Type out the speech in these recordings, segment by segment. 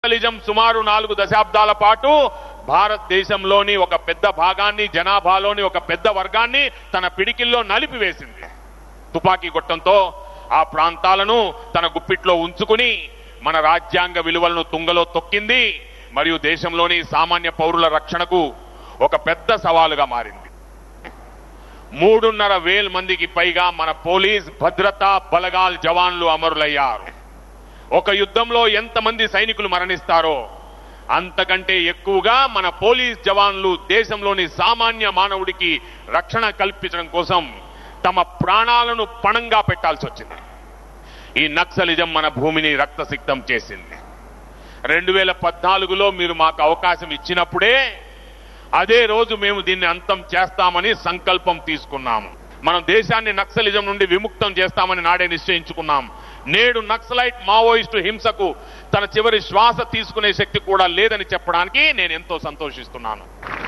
naxalism సుమారు నాలుగు దశాబ్దాల పాటు భారతదేశంలోని ఒక పెద్ద భాగాన్ని జనాభాలోని ఒక పెద్ద వర్గాన్ని తన పిడికిల్లో నలిపివేసింది తుపాకీ గొట్టంతో ఆ ప్రాంతాలను తన గుప్పిట్లో ఉంచుకుని మన రాజ్యాంగ విలువలను తుంగలో తొక్కింది మరియు దేశంలోని సామాన్య పౌరుల రక్షణకు ఒక పెద్ద సవాలుగా మారింది మూడున్నర వేల మందికి పైగా మన పోలీస్ భద్రతా బలగాల్ జవాన్లు అమరులయ్యారు ఒక యుద్ధంలో ఎంతమంది సైనికులు మరణిస్తారో అంతకంటే ఎక్కువగా మన పోలీస్ జవాన్లు దేశంలోని సామాన్య మానవుడికి రక్షణ కల్పించడం కోసం తమ ప్రాణాలను పణంగా పెట్టాల్సి వచ్చింది ఈ నక్సలిజం మన భూమిని రక్తసిక్తం చేసింది రెండు వేల పద్నాలుగులో మీరు మాకు అవకాశం ఇచ్చినప్పుడే అదే రోజు మేము దీన్ని అంతం చేస్తామని సంకల్పం తీసుకున్నాము మనం దేశాన్ని నక్సలిజం నుండి విముక్తం చేస్తామని నాడే నిశ్చయించుకున్నాం నేడు నక్సలైట్ మావోయిస్టు హింసకు తన చివరి శ్వాస తీసుకునే శక్తి కూడా లేదని చెప్పడానికి నేను ఎంతో సంతోషిస్తున్నాను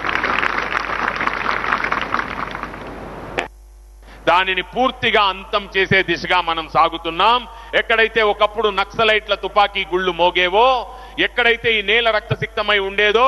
దానిని పూర్తిగా అంతం చేసే దిశగా మనం సాగుతున్నాం ఎక్కడైతే ఒకప్పుడు నక్సలైట్ల తుపాకీ గుళ్ళు మోగేవో ఎక్కడైతే ఈ నేల రక్తసిక్తమై ఉండేదో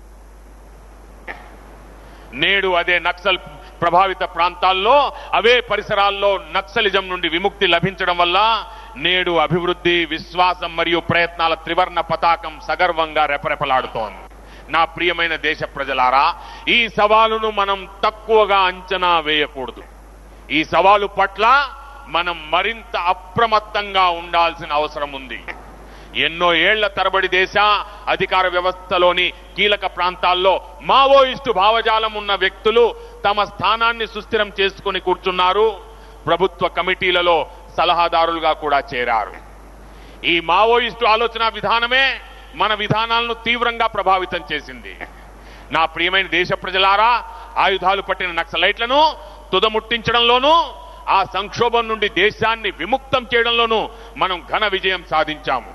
నేడు అదే నక్సల్ ప్రభావిత ప్రాంతాల్లో అవే పరిసరాల్లో నక్సలిజం నుండి విముక్తి లభించడం వల్ల నేడు అభివృద్ధి విశ్వాసం మరియు ప్రయత్నాల త్రివర్ణ పతాకం సగర్వంగా రెపరెపలాడుతోంది నా ప్రియమైన దేశ ప్రజలారా ఈ సవాలును మనం తక్కువగా అంచనా వేయకూడదు ఈ సవాలు పట్ల మనం మరింత అప్రమత్తంగా ఉండాల్సిన అవసరం ఉంది ఎన్నో ఏళ్ల తరబడి దేశ అధికార వ్యవస్థలోని కీలక ప్రాంతాల్లో మావోయిస్టు భావజాలం ఉన్న వ్యక్తులు తమ స్థానాన్ని సుస్థిరం చేసుకుని కూర్చున్నారు ప్రభుత్వ కమిటీలలో సలహాదారులుగా కూడా చేరారు ఈ మావోయిస్టు ఆలోచన విధానమే మన విధానాలను తీవ్రంగా ప్రభావితం చేసింది నా ప్రియమైన దేశ ప్రజలారా ఆయుధాలు పట్టిన నక్సలైట్లను తుదముట్టించడంలోనూ ఆ సంక్షోభం నుండి దేశాన్ని విముక్తం చేయడంలోనూ మనం ఘన విజయం సాధించాము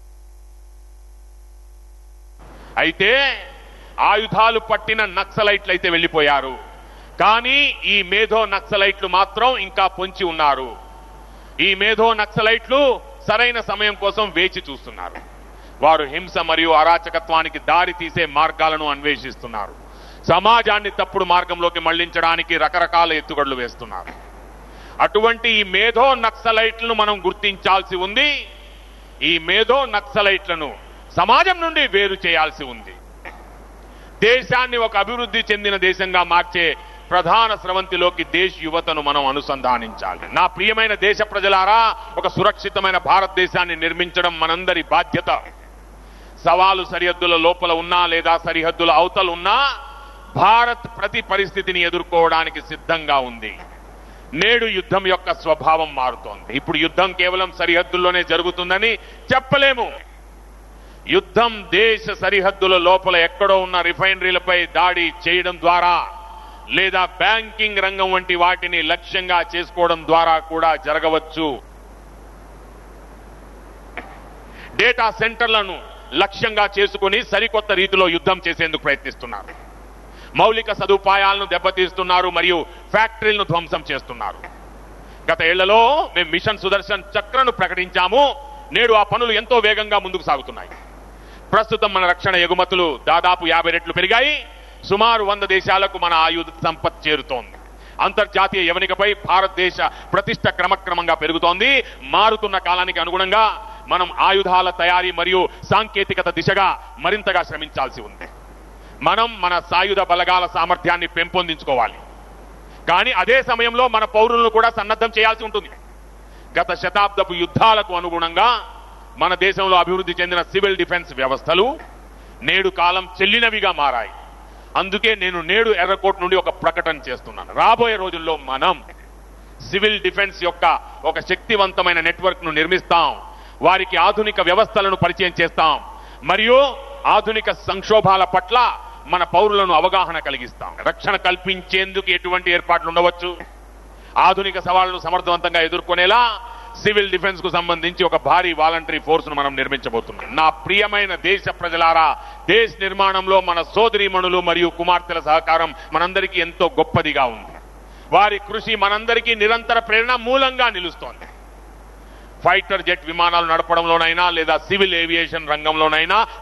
అయితే ఆయుధాలు పట్టిన నక్సలైట్లు అయితే వెళ్లిపోయారు కానీ ఈ మేధో నక్సలైట్లు మాత్రం ఇంకా పొంచి ఉన్నారు ఈ మేధో నక్సలైట్లు సరైన సమయం కోసం వేచి చూస్తున్నారు వారు హింస మరియు అరాచకత్వానికి దారి తీసే మార్గాలను అన్వేషిస్తున్నారు సమాజాన్ని తప్పుడు మార్గంలోకి మళ్లించడానికి రకరకాల ఎత్తుగడలు వేస్తున్నారు అటువంటి ఈ మేధో నక్సలైట్లను మనం గుర్తించాల్సి ఉంది ఈ మేధో నక్సలైట్లను సమాజం నుండి వేరు చేయాల్సి ఉంది దేశాన్ని ఒక అభివృద్ధి చెందిన దేశంగా మార్చే ప్రధాన స్రవంతిలోకి దేశ యువతను మనం అనుసంధానించాలి నా ప్రియమైన దేశ ప్రజలారా ఒక సురక్షితమైన భారతదేశాన్ని నిర్మించడం మనందరి బాధ్యత సవాలు సరిహద్దుల లోపల ఉన్నా లేదా సరిహద్దుల అవతల ఉన్నా భారత్ ప్రతి పరిస్థితిని ఎదుర్కోవడానికి సిద్ధంగా ఉంది నేడు యుద్ధం యొక్క స్వభావం మారుతోంది ఇప్పుడు యుద్ధం కేవలం సరిహద్దుల్లోనే జరుగుతుందని చెప్పలేము యుద్ధం దేశ సరిహద్దుల లోపల ఎక్కడో ఉన్న రిఫైనరీలపై దాడి చేయడం ద్వారా లేదా బ్యాంకింగ్ రంగం వంటి వాటిని లక్ష్యంగా చేసుకోవడం ద్వారా కూడా జరగవచ్చు డేటా సెంటర్లను లక్ష్యంగా చేసుకుని సరికొత్త రీతిలో యుద్ధం చేసేందుకు ప్రయత్నిస్తున్నారు మౌలిక సదుపాయాలను దెబ్బతీస్తున్నారు మరియు ఫ్యాక్టరీలను ధ్వంసం చేస్తున్నారు గత ఏళ్లలో మేము మిషన్ సుదర్శన్ చక్రను ప్రకటించాము నేడు ఆ పనులు ఎంతో వేగంగా ముందుకు సాగుతున్నాయి ప్రస్తుతం మన రక్షణ ఎగుమతులు దాదాపు యాభై రెట్లు పెరిగాయి సుమారు వంద దేశాలకు మన ఆయుధ సంపత్ చేరుతోంది అంతర్జాతీయ యవనికపై భారతదేశ ప్రతిష్ట క్రమక్రమంగా పెరుగుతోంది మారుతున్న కాలానికి అనుగుణంగా మనం ఆయుధాల తయారీ మరియు సాంకేతికత దిశగా మరింతగా శ్రమించాల్సి ఉంది మనం మన సాయుధ బలగాల సామర్థ్యాన్ని పెంపొందించుకోవాలి కానీ అదే సమయంలో మన పౌరులను కూడా సన్నద్ధం చేయాల్సి ఉంటుంది గత శతాబ్దపు యుద్ధాలకు అనుగుణంగా మన దేశంలో అభివృద్ధి చెందిన సివిల్ డిఫెన్స్ వ్యవస్థలు నేడు కాలం చెల్లినవిగా మారాయి అందుకే నేను నేడు ఎర్రకోట్ నుండి ఒక ప్రకటన చేస్తున్నాను రాబోయే రోజుల్లో మనం సివిల్ డిఫెన్స్ యొక్క ఒక శక్తివంతమైన నెట్వర్క్ ను నిర్మిస్తాం వారికి ఆధునిక వ్యవస్థలను పరిచయం చేస్తాం మరియు ఆధునిక సంక్షోభాల పట్ల మన పౌరులను అవగాహన కలిగిస్తాం రక్షణ కల్పించేందుకు ఎటువంటి ఏర్పాట్లు ఉండవచ్చు ఆధునిక సవాళ్లను సమర్థవంతంగా ఎదుర్కొనేలా సివిల్ డిఫెన్స్ కు సంబంధించి ఒక భారీ వాలంటరీ ఫోర్స్ ను మనం నిర్మించబోతున్నాం నా ప్రియమైన దేశ ప్రజలారా దేశ నిర్మాణంలో మన సోదరీమణులు మరియు కుమార్తెల సహకారం మనందరికీ ఎంతో గొప్పదిగా ఉంది వారి కృషి మనందరికీ నిరంతర ప్రేరణ మూలంగా నిలుస్తోంది ఫైటర్ జెట్ విమానాలు నడపడంలోనైనా లేదా సివిల్ ఏవియేషన్ రంగంలోనైనా